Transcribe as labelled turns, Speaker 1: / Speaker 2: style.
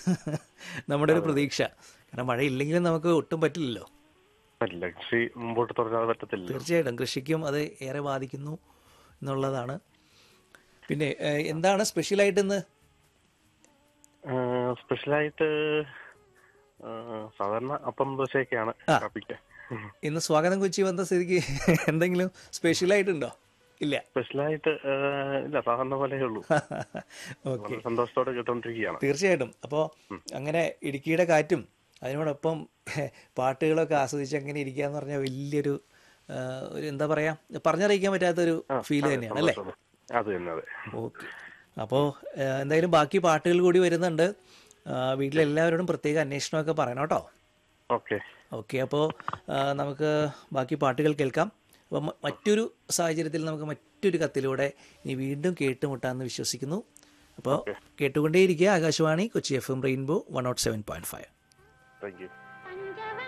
Speaker 1: നമ്മുടെ ഒരു പ്രതീക്ഷ കാരണം മഴയില്ലെങ്കിലും നമുക്ക് ഒട്ടും പറ്റില്ലല്ലോ
Speaker 2: പറ്റില്ല കൃഷി മുമ്പോട്ട് തുടരാതെ പറ്റത്തില്ല
Speaker 1: തീർച്ചയായിട്ടും കൃഷിക്കും അത് ഏറെ ബാധിക്കുന്നു എന്നുള്ളതാണ് പിന്നെ ഏഹ്, എന്താണ് സ്പെഷ്യലായിട്ട് ഇന്ന്
Speaker 2: സ്പെഷ്യലായിട്ട് ആ, സാധാരണ അപ്പം ദോശയൊക്കെയാണ്
Speaker 1: ആ.
Speaker 2: കാപ്പിക്ക്
Speaker 1: ഇന്ന് സ്വാഗതം കൊച്ചി വന്ന സ്ഥിതിക്ക് എന്തെങ്കിലും സ്പെഷ്യലായിട്ടുണ്ടോ ഇല്ല
Speaker 2: സ്പെഷ്യലായിട്ട് ആ, ഇല്ല സാധാരണ പോലെ ഉള്ളൂ
Speaker 1: ഓക്കെ
Speaker 2: വളരെ സന്തോഷത്തോടെ കേട്ടോണ്ടിരിക്കുകയാണ്
Speaker 1: തീർച്ചയായിട്ടും അപ്പോൾ അങ്ങനെ ഇടുക്കിയുടെ കാറ്റും അതിനോടൊപ്പം പാട്ടുകളൊക്കെ ആസ്വദിച്ച് അങ്ങനെ ഇരിക്കുക എന്ന് പറഞ്ഞാൽ വലിയൊരു ആ, ഒരു എന്താ പറയുക പറഞ്ഞറിയിക്കാൻ പറ്റാത്തൊരു ഫീൽ തന്നെയാണ് അല്ലേ
Speaker 2: അത് തന്നെ അതെ
Speaker 1: ഓക്കെ അപ്പോൾ എന്തായാലും ബാക്കി പാട്ടുകൾ കൂടി വരുന്നുണ്ട് ആ, വീട്ടിലെല്ലാവരോടും പ്രത്യേക അന്വേഷണമൊക്കെ പറയണം കേട്ടോ
Speaker 2: ഓക്കെ
Speaker 1: ഓക്കെ അപ്പോൾ നമുക്ക് ബാക്കി പാട്ടുകൾ കേൾക്കാം അപ്പോൾ മ- മറ്റൊരു സാഹചര്യത്തിൽ നമുക്ക് മറ്റൊരു കത്തിലൂടെ ഇനി വീണ്ടും കേട്ടുമുട്ടാമെന്ന് വിശ്വസിക്കുന്നു അപ്പോൾ കേട്ടുകൊണ്ടേയിരിക്കുക Akashvani Kochi F M rainbow one nought seven point five
Speaker 2: thank U